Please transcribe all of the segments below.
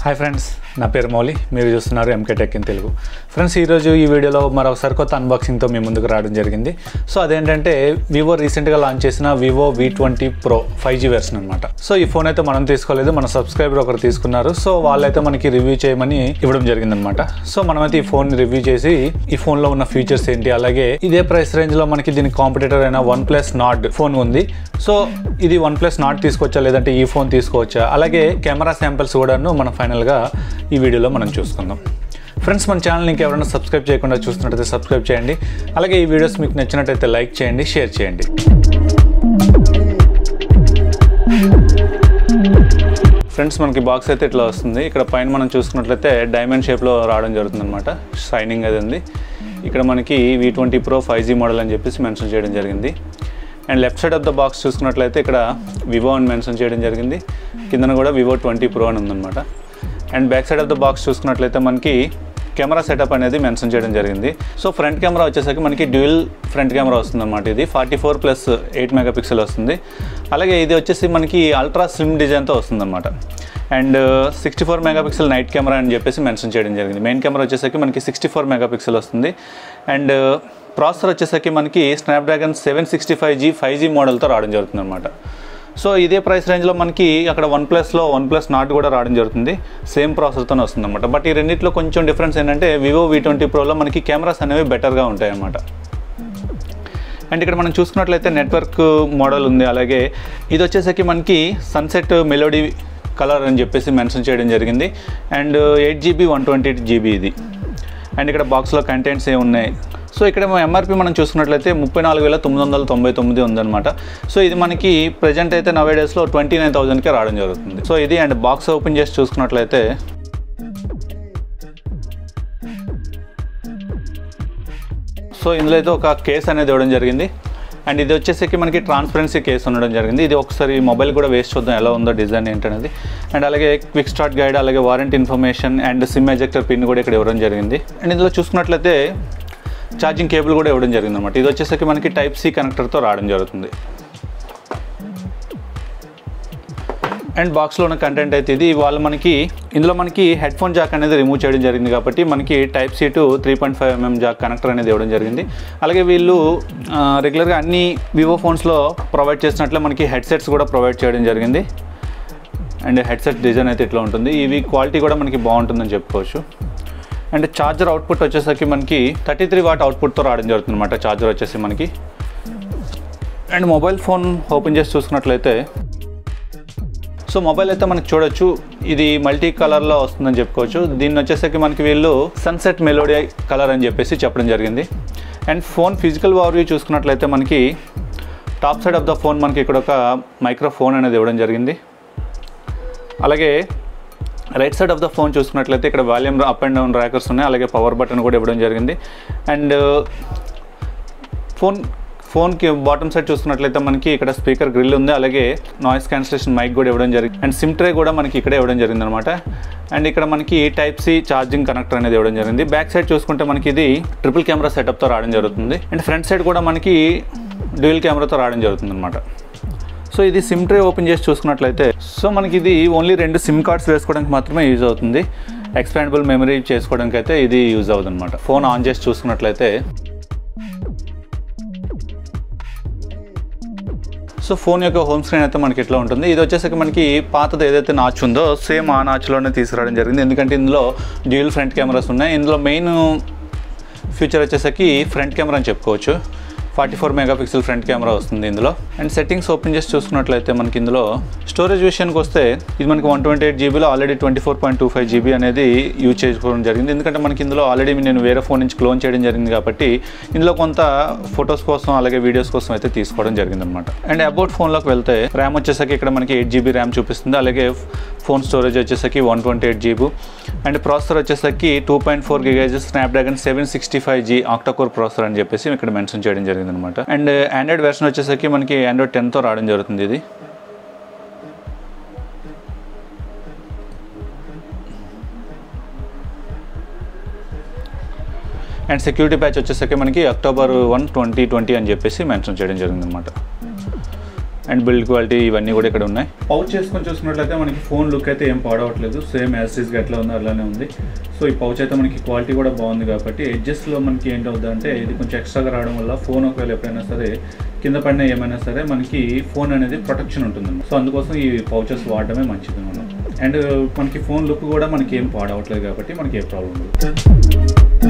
hi friends నా పేరు మౌలి మీరు చూస్తున్నారు MK tech in Telugu friends ఈరోజు ఈ వీడియోలో మరొక సరికొత్త అన్బాక్సింగ్తో మీ ముందుకు రావడం జరిగింది సో అదేంటంటే వివో రీసెంట్గా లాంచ్ చేసిన Vivo V twenty pro five G version అనమాట సో ఈ ఫోన్ అయితే మనం తీసుకోలేదు మన సబ్స్క్రైబర్ ఒకరు తీసుకున్నారు సో వాళ్ళైతే మనకి రివ్యూ చేయమని ఇవ్వడం జరిగిందనమాట సో మనమైతే ఈ ఫోన్ రివ్యూ చేసి ఈ ఫోన్లో ఉన్న ఫీచర్స్ ఏంటి అలాగే ఇదే ప్రైస్ రేంజ్లో మనకి దీని కాంపిటేటర్ అయిన వన్ ప్లస్ నాట్ ఫోన్ ఉంది సో ఇది వన్ ప్లస్ నాట్ తీసుకోవచ్చా లేదంటే ఈ ఫోన్ తీసుకోవచ్చా అలాగే కెమెరా శాంపిల్స్ కూడాను మనం ఫైనల్గా ఈ వీడియోలో మనం చూసుకుందాం ఫ్రెండ్స్ మన ఛానల్ ఇంకా ఎవరైనా సబ్స్క్రైబ్ చేయకుండా చూస్తున్నట్టయితే సబ్స్క్రైబ్ చేయండి అలాగే ఈ వీడియోస్ మీకు నచ్చినట్టయితే లైక్ చేయండి షేర్ చేయండి ఫ్రెండ్స్ మనకి బాక్స్ అయితే ఇట్లా వస్తుంది ఇక్కడ పైన మనం చూసుకున్నట్లయితే డైమండ్ షేప్లో రావడం జరుగుతుంది అనమాట షైనింగ్ అది ఉంది ఇక్కడ మనకి V twenty pro five G model అని చెప్పేసి మెన్షన్ చేయడం జరిగింది and left side of the box చూసుకున్నట్లయితే ఇక్కడ వివో అని మెన్షన్ చేయడం జరిగింది కిందన కూడా వివో ట్వంటీ ప్రో అని ఉందన్నమాట and back side of the box చూసుకున్నట్లయితే మనకి కెమెరా సెటప్ అనేది మెన్షన్ చేయడం జరిగింది సో ఫ్రంట్ కెమెరా వచ్చేసరికి మనకి డ్యూయల్ ఫ్రంట్ కెమెరా వస్తుంది అనమాట ఇది forty four plus eight megapixel వస్తుంది అలాగే ఇది వచ్చేసి మనకి అల్ట్రా స్లిమ్ డిజైన్తో వస్తుంది అనమాట and sixty four megapixel night camera అని చెప్పేసి మెన్షన్ చేయడం జరిగింది మెయిన్ కెమెరా వచ్చేసరికి మనకి సిక్స్టీ ఫోర్ మెగాపిక్సెల్ వస్తుంది అండ్ ప్రాసెసర్ వచ్చేసరికి మనకి Snapdragon seven sixty five G five G మోడల్తో రావడం జరుగుతుంది అనమాట సో ఇదే ప్రైస్ రేంజ్లో మనకి అక్కడ వన్ ప్లస్లో వన్ ప్లస్ నాట్ కూడా రావడం జరుగుతుంది సేమ్ ప్రాసెసర్తోనే వస్తుంది అనమాట బట్ ఈ రెండింటిలో కొంచెం డిఫరెన్స్ ఏంటంటే వివో వి ట్వంటీ ప్రోలో మనకి కెమెరాస్ అనేవి బెటర్గా ఉంటాయి అన్నమాట అండ్ ఇక్కడ మనం చూసుకున్నట్లయితే నెట్వర్క్ మోడల్ ఉంది అలాగే ఇది వచ్చేసరికి మనకి సన్సెట్ మెలోడీ కలర్ అని చెప్పేసి మెన్షన్ చేయడం జరిగింది and eight GB one twenty eight GB ఇది అండ్ ఇక్కడ బాక్స్లో కంటెంట్స్ ఏ ఉన్నాయి సో ఇక్కడ ఎంఆర్పి మనం చూసుకున్నట్లయితే ముప్పై నాలుగు వేల తొమ్మిది వందల తొంభై తొమ్మిది ఉందన్నమాట సో ఇది మనకి ప్రజెంట్ అయితే నవే డేస్లో ట్వంటీ నైన్ థౌసండ్కే రావడం జరుగుతుంది సో ఇది అండ్ బాక్స్ ఓపెన్ చేసి చూసుకున్నట్లయితే సో ఇందులో అయితే ఒక కేస్ అనేది ఇవ్వడం జరిగింది అండ్ ఇది వచ్చేసరికి మనకి ట్రాన్స్పరెన్సీ కేస్ ఉండడం జరిగింది ఇది ఒకసారి మొబైల్ కూడా వేస్ట్ చూద్దాం ఎలా ఉందో డిజైన్ ఏంటనేది అండ్ అలాగే క్విక్ స్టార్ట్ గైడ్ అలాగే warranty information and SIM ejector pin కూడా ఇక్కడ ఇవ్వడం జరిగింది అండ్ ఇందులో చూసుకున్నట్లయితే ఛార్జింగ్ కేబుల్ కూడా ఇవ్వడం జరిగింది అనమాట ఇది వచ్చేసరికి మనకి టైప్ సి కనెక్టర్తో రావడం జరుగుతుంది అండ్ బాక్స్లో ఉన్న కంటెంట్ అయితే ఇది వాళ్ళు మనకి ఇందులో మనకి హెడ్ ఫోన్ జాక్ అనేది రిమూవ్ చేయడం జరిగింది కాబట్టి మనకి type C to three point five mm jack connector అనేది ఇవ్వడం జరిగింది అలాగే వీళ్ళు రెగ్యులర్గా అన్ని వివో ఫోన్స్లో ప్రొవైడ్ చేసినట్లే మనకి హెడ్సెట్స్ కూడా ప్రొవైడ్ చేయడం జరిగింది అండ్ హెడ్సెట్ డిజైన్ అయితే ఇట్లా ఉంటుంది ఇవి క్వాలిటీ కూడా మనకి బాగుంటుందని చెప్పుకోవచ్చు అండ్ ఛార్జర్ అవుట్పుట్ వచ్చేసరికి మనకి థర్టీ త్రీ వాట్ అవుట్పుట్తో రావడం జరుగుతుంది అనమాట ఛార్జర్ వచ్చేసి మనకి అండ్ మొబైల్ ఫోన్ ఓపెన్ చేసి చూసుకున్నట్లయితే సో మొబైల్ అయితే మనకి చూడొచ్చు ఇది మల్టీ కలర్లో వస్తుందని చెప్పుకోవచ్చు దీన్ని వచ్చేసరికి మనకి వీళ్ళు సన్సెట్ మెలోడీ కలర్ అని చెప్పేసి చెప్పడం జరిగింది అండ్ ఫోన్ ఫిజికల్ ఓవర్వ్యూ చూసుకున్నట్లయితే మనకి top side of the phone మనకి ఇక్కడ ఒక మైక్రోఫోన్ అనేది ఇవ్వడం జరిగింది అలాగే right side of the phone చూసుకున్నట్లయితే ఇక్కడ volume up and down rockers ఉన్నాయి అలాగే పవర్ బటన్ కూడా ఇవ్వడం జరిగింది అండ్ ఫోన్ ఫోన్కి బాటమ్ సైడ్ చూసుకున్నట్లయితే మనకి ఇక్కడ స్పీకర్ గ్రిల్ ఉంది అలాగే నాయిస్ క్యాన్సిలేషన్ మైక్ కూడా ఇవ్వడం జరిగింది అండ్ సిమ్ ట్రే కూడా మనకి ఇక్కడే ఇవ్వడం జరిగింది అనమాట అండ్ ఇక్కడ మనకి టైప్ సి ఛార్జింగ్ కనెక్టర్ అనేది ఇవ్వడం జరిగింది బ్యాక్ సైడ్ చూసుకుంటే మనకి ఇది ట్రిపుల్ కెమెరా సెటప్తో రావడం జరుగుతుంది అండ్ ఫ్రంట్ సైడ్ కూడా మనకి డ్యూయల్ కెమెరాతో రావడం జరుగుతుంది అనమాట సో ఇది సిమ్ ట్రే ఓపెన్ చేసి చూసుకున్నట్లయితే సో మనకి ఇది ఓన్లీ రెండు సిమ్ కార్డ్స్ వేసుకోవడానికి మాత్రమే యూజ్ అవుతుంది ఎక్స్పాండబుల్ మెమరీ చేసుకోవడానికి అయితే ఇది యూజ్ అవుతుంది అనమాట ఫోన్ ఆన్ చేసి చూసుకున్నట్లయితే సో ఫోన్ యొక్క హోమ్ స్క్రీన్ అయితే మనకి ఇట్లా ఉంటుంది ఇది వచ్చేసరికి మనకి పాతది ఏదైతే నాచ్ ఉందో సేమ్ ఆ నాచ్లోనే తీసుకురావడం జరిగింది ఎందుకంటే ఇందులో డ్యూయల్ ఫ్రంట్ కెమెరాస్ ఉన్నాయి ఇందులో మెయిన్ ఫీచర్ వచ్చేసరికి ఫ్రంట్ కెమెరా అని చెప్పుకోవచ్చు forty four megapixel front camera వస్తుంది ఇందులో అండ్ సెట్టింగ్స్ ఓపెన్ చేసి చూసుకున్నట్లయితే మనకి ఇందులో స్టోరేజ్ విషయానికి వస్తే ఇది మనకి వన్ ట్వంటీ ఎయిట్ జీబీలో already twenty four point two five GB అనేది యూజ్ చేసుకోవడం జరిగింది ఎందుకంటే మనకి ఇందులో ఆల్రెడీ నేను వేరే ఫోన్ నుంచి క్లోన్ చేయడం జరిగింది కాబట్టి ఇందులో కొంత ఫొటోస్ కోసం అలాగే వీడియోస్ కోసం అయితే తీసుకోవడం జరిగింది అనమాట అండ్ అబౌట్ ఫోన్లోకి వెళ్తే ర్యామ్ వచ్చేసరికి ఇక్కడ మనకి ఎయిట్ జీబీ ర్యామ్ చూపిస్తుంది అలాగే ఫోన్ స్టోరేజ్ వచ్చేసరికి one twenty eight GB and processor వచ్చేసరికి టూ పాయింట్ ఫోర్ గిగేజ్ Snapdragon seven sixty five G octacore processor అని చెప్పేసి ఇక్కడ మెన్షన్ చేయడం జరిగింది అనమాట అండ్ ఆండ్రాయిడ్ వెర్షన్ వచ్చేసరికి మనకి ఆండ్రాయిడ్ టెన్తో రావడం జరుగుతుంది ఇది అండ్ సెక్యూరిటీ ప్యాచ్ వచ్చేసరికి మనకి అక్టోబర్ వన్ ట్వంటీ ట్వంటీ అని చెప్పేసి మెన్షన్ చేయడం జరిగింది అనమాట అండ్ బిల్డ్ క్వాలిటీ ఇవన్నీ కూడా ఇక్కడ ఉన్నాయి పౌచ్ చేసుకొని చూసుకున్నట్లయితే మనకి ఫోన్ లుక్ అయితే ఏం పాడవట్లేదు సేమ్ యాసిస్గా ఎట్లా ఉందో అలానే ఉంది సో ఈ పౌచ్ అయితే మనకి క్వాలిటీ కూడా బాగుంది కాబట్టి ఎడ్జస్ట్లో మనకి ఏంటవుతుంది అంటే ఇది కొంచెం ఎక్స్ట్రాగా రావడం వల్ల ఫోన్ ఒకవేళ ఎప్పుడైనా సరే కింద పడిన ఏమైనా సరే మనకి ఫోన్ అనేది ప్రొటెక్షన్ ఉంటుంది సో అందుకోసం ఈ పౌచెస్ వాడడమే మంచిది మనం అండ్ మనకి ఫోన్ లుక్ కూడా మనకి ఏం పాడవట్లేదు కాబట్టి మనకి ఏ ప్రాబ్లం ఉండదు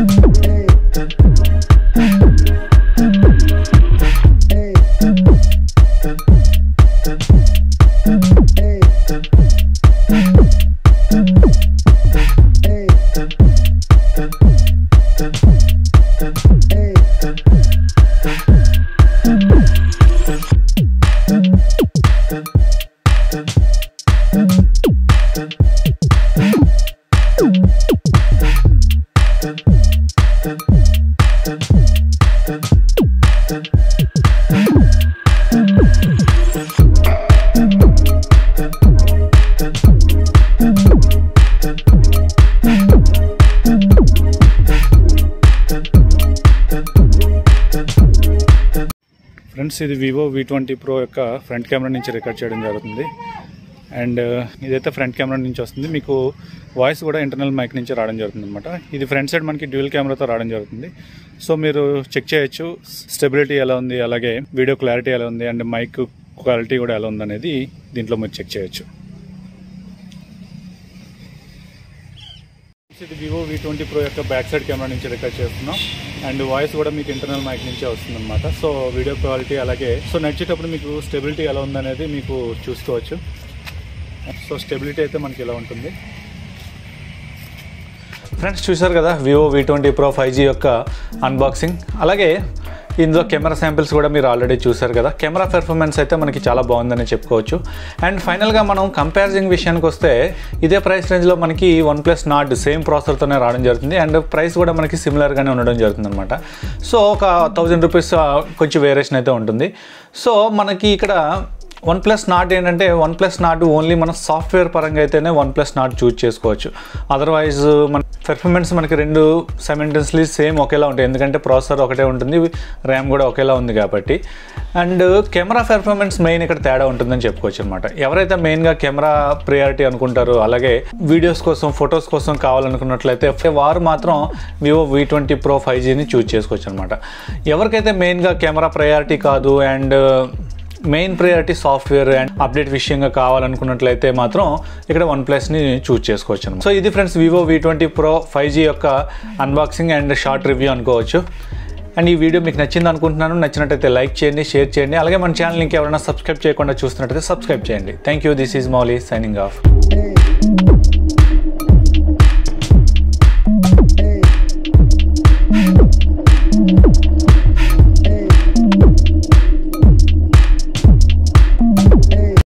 ఫ్రెండ్స్ ఇది వివో వి ట్వంటీ ప్రో యొక్క ఫ్రంట్ కెమెరా నుంచి రికార్డ్ చేయడం జరుగుతుంది అండ్ ఇదైతే ఫ్రంట్ కెమెరా నుంచి వస్తుంది మీకు వాయిస్ కూడా ఇంటర్నల్ మైక్ నుంచి రావడం జరుగుతుంది అనమాట ఇది ఫ్రంట్ సైడ్ మనకి డ్యూయల్ కెమెరాతో రావడం జరుగుతుంది సో మీరు చెక్ చేయొచ్చు స్టెబిలిటీ ఎలా ఉంది అలాగే వీడియో క్లారిటీ ఎలా ఉంది అండ్ మైక్ క్వాలిటీ కూడా ఎలా ఉంది అనేది దీంట్లో మీరు చెక్ చేయొచ్చు ఇది వివో వి ట్వంటీ ప్రో యొక్క బ్యాక్ సైడ్ కెమెరా నుంచి రికార్డ్ చేస్తున్నాం అండ్ వాయిస్ కూడా మీకు ఇంటర్నల్ మైక్ నుంచే వస్తుంది అనమాట సో వీడియో క్వాలిటీ అలాగే సో నడిచేటప్పుడు మీకు స్టెబిలిటీ ఎలా ఉందనేది మీకు చూసుకోవచ్చు సో స్టెబిలిటీ అయితే మనకి ఇలా ఉంటుంది ఫ్రెండ్స్ చూశారు కదా Vivo V twenty pro five G యొక్క అన్బాక్సింగ్ అలాగే ఇందులో కెమెరా శాంపిల్స్ కూడా మీరు ఆల్రెడీ చూశారు కదా కెమెరా పెర్ఫార్మెన్స్ అయితే మనకి చాలా బాగుందని చెప్పుకోవచ్చు అండ్ ఫైనల్గా మనం కంపారిజింగ్ విషయానికి వస్తే ఇదే ప్రైస్ రేంజ్లో మనకి వన్ ప్లస్ నాట్ సేమ్ ప్రాసెసర్తోనే రావడం జరుగుతుంది అండ్ ప్రైస్ కూడా మనకి సిమిలర్గానే ఉండడం జరుగుతుంది అనమాట సో ఒక థౌజండ్ రూపీస్ కొంచెం వేరియేషన్ అయితే ఉంటుంది సో మనకి ఇక్కడ వన్ ప్లస్ నాట్ ఏంటంటే వన్ ప్లస్ నాట్ ఓన్లీ మన సాఫ్ట్వేర్ పరంగా అయితేనే వన్ ప్లస్ నాట్ చూజ్ చేసుకోవచ్చు అదర్వైజ్ మన పెర్ఫార్మెన్స్ మనకి రెండు సైమెంటెన్స్లీ సేమ్ ఒకేలా ఉంటాయి ఎందుకంటే ప్రాసెసర్ ఒకటే ఉంటుంది ర్యామ్ కూడా ఒకేలా ఉంది కాబట్టి అండ్ కెమెరా పెర్ఫార్మెన్స్ మెయిన్ ఇక్కడ తేడా ఉంటుందని చెప్పుకోవచ్చు అనమాట ఎవరైతే మెయిన్గా కెమెరా ప్రియారిటీ అనుకుంటారో అలాగే వీడియోస్ కోసం ఫొటోస్ కోసం కావాలనుకున్నట్లయితే వారు మాత్రం Vivo V twenty pro five జీని చూజ్ చేసుకోవచ్చు అనమాట ఎవరికైతే మెయిన్గా కెమెరా ప్రయారిటీ కాదు and main priority software and update విషయంగా కావాలనుకున్నట్లయితే మాత్రం ఇక్కడ వన్ ప్లస్ని చూజ్ చేసుకోవచ్చు అనమాట సో ఇది friends Vivo V twenty pro five G యొక్క అన్బాక్సింగ్ అండ్ షార్ట్ రివ్యూ అనుకోవచ్చు అండ్ ఈ వీడియో మీకు నచ్చింది అనుకుంటున్నాను నచ్చినట్టయితే లైక్ చేయండి షేర్ చేయండి అలాగే మన ఛానల్ ఇంకా ఎవరైనా సబ్స్క్రైబ్ చేయకుండా చూస్తున్నట్టయితే సబ్స్క్రైబ్ చేయండి thank you this is Mouli signing of